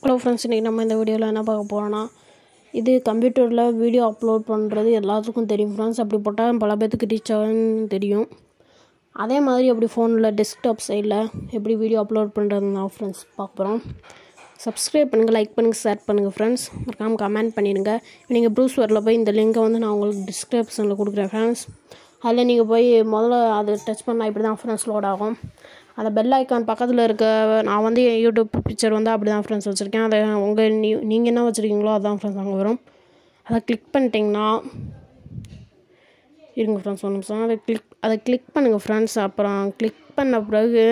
hello friends இன்றைக்கி நம்ம இந்த வீடியோவில் என்ன பார்க்க போகிறோன்னா இது கம்ப்யூட்டரில் வீடியோ அப்லோட் பண்ணுறது எல்லாத்துக்கும் தெரியும் ஃப்ரெண்ட்ஸ் அப்படி போட்டால் பல பேர்த்துக்கு ரீச் ஆகும்னு தெரியும் அதே மாதிரி அப்படி ஃபோனில் டெஸ்க்டாப் சைடில் எப்படி வீடியோ அப்லோட் பண்ணுறது தான் ஃப்ரெண்ட்ஸ் பார்க்க போகிறோம் சப்ஸ்கிரைப் பண்ணுங்கள் லைக் பண்ணுங்கள் ஷேர் பண்ணுங்கள் ஃப்ரெண்ட்ஸ் மறக்காமல் கமெண்ட் பண்ணிடுங்க நீங்கள் ப்ரூஸ்வரில் போய் இந்த லிங்கை வந்து நான் உங்களுக்கு டிஸ்கிரிப்ஷனில் கொடுக்குறேன் ஃப்ரெண்ட்ஸ் அதில் நீங்கள் போய் முதல்ல அதை டச் பண்ணால் இப்படி தான் ஃப்ரெண்ட்ஸ் லோட் ஆகும் அந்த பெல் ஐக்கான் பக்கத்தில் இருக்க நான் வந்து என் யூடியூப் பிக்சர் வந்து அப்படி தான் ஃப்ரெண்ட்ஸ் வச்சுருக்கேன் அதை உங்கள் நீ நீங்கள் என்ன வச்சுருக்கீங்களோ அதுதான் ஃப்ரெண்ட்ஸ் அங்கே வரும் அதை கிளிக் பண்ணிட்டீங்கன்னா இருங்க ஃப்ரெண்ட்ஸ் ஒரு நிமிஷம் அதை கிளிக் அதை கிளிக் பண்ணுங்கள் ஃப்ரெண்ட்ஸ் அப்புறம் கிளிக் பண்ண பிறகு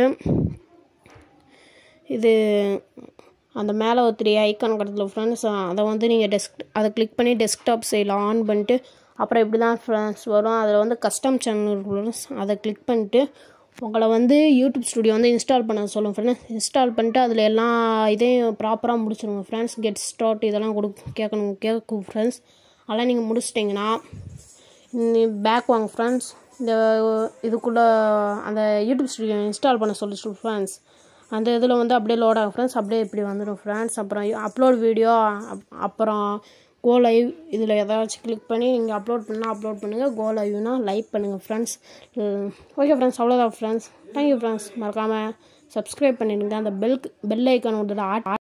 இது அந்த மேலே ஒரு த்ரீ ஐக்கான் கிடத்துல ஃப்ரெண்ட்ஸ் அதை வந்து நீங்கள் டெஸ்க் அதை கிளிக் பண்ணி டெஸ்க்டாப் சைடில் ஆன் பண்ணிட்டு அப்புறம் இப்படி தான் ஃப்ரெண்ட்ஸ் வரும் அதில் வந்து கஸ்டம் சேனல் ஃப்ரெண்ட்ஸ் அதை கிளிக் பண்ணிட்டு உங்களை வந்து யூடியூப் ஸ்டுடியோ வந்து இன்ஸ்டால் பண்ண சொல்லுங்கள் ஃப்ரெண்ட்ஸ் இன்ஸ்டால் பண்ணிட்டு அதில் எல்லா இதையும் ப்ராப்பராக முடிச்சிருங்க ஃப்ரெண்ட்ஸ் கெட் ஸ்டார்ட் இதெல்லாம் கொடு கேட்கணும் கேட்கும் ஃப்ரெண்ட்ஸ் அதெல்லாம் நீங்கள் முடிச்சிட்டிங்கன்னா பேக் வாங்க ஃப்ரெண்ட்ஸ் இந்த இதுக்குள்ளே அந்த யூடியூப் ஸ்டுடியோ இன்ஸ்டால் பண்ண சொல்லிச்சு ஃப்ரெண்ட்ஸ் அந்த இதில் வந்து அப்படியே லோட் ஆகும் ஃப்ரெண்ட்ஸ் அப்படியே இப்படி வந்துடும் ஃப்ரெண்ட்ஸ் அப்புறம் அப்லோட் வீடியோ அப்புறம் கோ லைவ் இதில் ஏதாச்சும் கிளிக் பண்ணி நீங்கள் அப்லோட் பண்ணால் அப்லோட் பண்ணுங்கள் கோ லைவ்னா லைக் பண்ணுங்கள் ஃப்ரெண்ட்ஸ் ஓகே ஃப்ரெண்ட்ஸ் அவ்வளோதான் ஃப்ரெண்ட்ஸ் தேங்க்யூ ஃப்ரெண்ட்ஸ் மறக்காமல் சப்ஸ்கிரைப் பண்ணிடுங்க அந்த பெல் பெல் ஐக்கான் வந்து